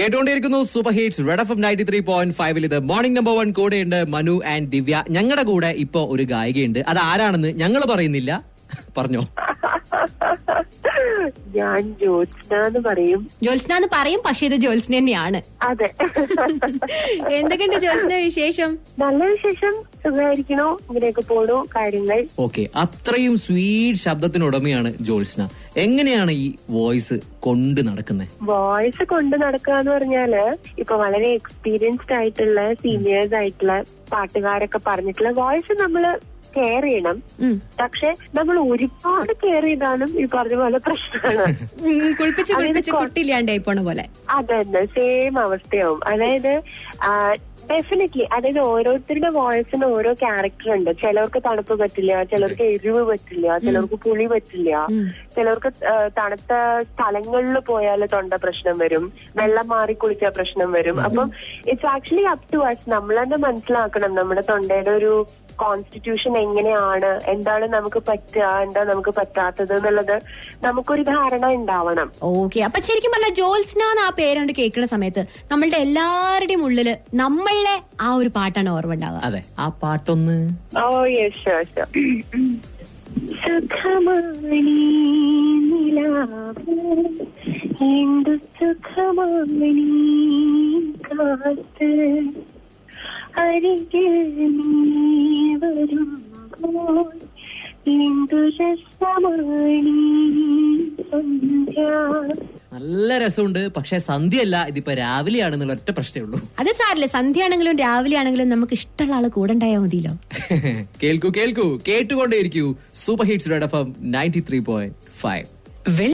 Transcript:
കേട്ടുകൊണ്ടിരിക്കുന്നു super hits red F M ninety three point ഫൈവിൽ ഇത് മോർണിംഗ് നമ്പർ വൺ കൂടെയുണ്ട് മനു ആൻഡ് ദിവ്യ ഞങ്ങളുടെ കൂടെ ഇപ്പൊ ഒരു ഗായികയുണ്ട് അത് ആരാണെന്ന് ഞങ്ങൾ പറയുന്നില്ല പറഞ്ഞോ ഞാൻ ജ്യോത്സ്ന എന്ന് പറയും ജ്യോത്സ്ന എന്ന് പറയും പക്ഷെ ഇത് ജ്യോത്സ്ന തന്നെയാണ് അതെ എന്തൊക്കെയുണ്ട് ജ്യോത്സ്ന വിശേഷം നല്ല വിശേഷം സുഖമായിരിക്കണോ ഇങ്ങനെയൊക്കെ പോണു കാര്യങ്ങൾ ഓക്കെ അത്രയും സ്വീറ്റ് ശബ്ദത്തിനുടമയാണ് ജോത്സ്ന എങ്ങനെയാണ് ഈ വോയിസ് കൊണ്ട് നടക്കുന്നത് വോയിസ് കൊണ്ട് നടക്കുക എന്ന് പറഞ്ഞാല് ഇപ്പൊ വളരെ എക്സ്പീരിയൻസ്ഡ് ആയിട്ടുള്ള സീനിയേഴ്സ് ആയിട്ടുള്ള പാട്ടുകാരൊക്കെ പറഞ്ഞിട്ടുള്ള വോയിസ് നമ്മള് കെയർ ചെയ്യണം ഉം. പക്ഷെ നമ്മൾ ഒരുപാട് കെയർ ചെയ്താലും ഈ പറഞ്ഞ പോലെ പ്രശ്നമാണ് ഉം, കുളിപ്പിച്ച് അതായത് കുളിപ്പിച്ച് കൊ- കുട്ടിയില്ലാണ്ടായി പോണ പോലെ അതന്നെ സെയിം അവസ്ഥയാവും അതായത് ഡെഫിനറ്റ്ലി അതായത് ഓരോരുത്തരുടെ വോയിസിന് ഓരോ ക്യാരക്ടർ ഉണ്ട് ചിലർക്ക് തണുപ്പ് പറ്റില്ല ചിലർക്ക് എരിവ് പറ്റില്ല ചിലർക്ക് പുളി പറ്റില്ല ചിലർക്ക് ആ, തണുത്ത സ്ഥലങ്ങളിൽ പോയാൽ തൊണ്ട പ്രശ്നം വരും വെള്ളം മാറി കുളിച്ചാൽ പ്രശ്നം വരും അപ്പം it's actually up to us നമ്മൾ തന്നെ മനസ്സിലാക്കണം നമ്മുടെ തൊണ്ടയുടെ ഒരു കോൺസ്റ്റിറ്റ്യൂഷൻ എങ്ങനെയാണ് എന്താണ് നമുക്ക് പറ്റുക എന്താ നമുക്ക് പറ്റാത്തത് എന്നുള്ളത് നമുക്കൊരു ധാരണ ഉണ്ടാവണം ഓക്കെ അപ്പൊ ശരിക്കും പറഞ്ഞ ജ്യോത്സ്ന എന്ന് ആ പേരുകൊണ്ട് കേൾക്കുന്ന സമയത്ത് നമ്മളുടെ എല്ലാവരുടെയും ഉള്ളില് നമ്മളെ ആ ഒരു പാട്ടാണ് ഓർമ്മ ഉണ്ടാവുക അതെ ആ പാട്ടൊന്ന് ഓ യെസ് ഷുവർ സുഖമണി നിലാവ് എന്തു സുഖമണി കാത്ത് അരികിൽ നീ വരുമ്പോൾ എന്തു രസമണി സന്ധ്യ നല്ല രസമുണ്ട് പക്ഷെ സന്ധ്യയല്ല ഇതിപ്പോ രാവിലെയാണെന്നുള്ള ഒറ്റ പ്രശ്നമേ ഉള്ളൂ അത് സാരില്ല സന്ധ്യ ആണെങ്കിലും രാവിലെ ആണെങ്കിലും നമുക്ക് ഇഷ്ടമുള്ള ആള് കൂടെ ഉണ്ടായാൽ മതിയല്ലോ കേൾക്കൂ കേൾക്കൂ കേട്ടുകൊണ്ടേയിരിക്കൂ super hits red F M ninety three point five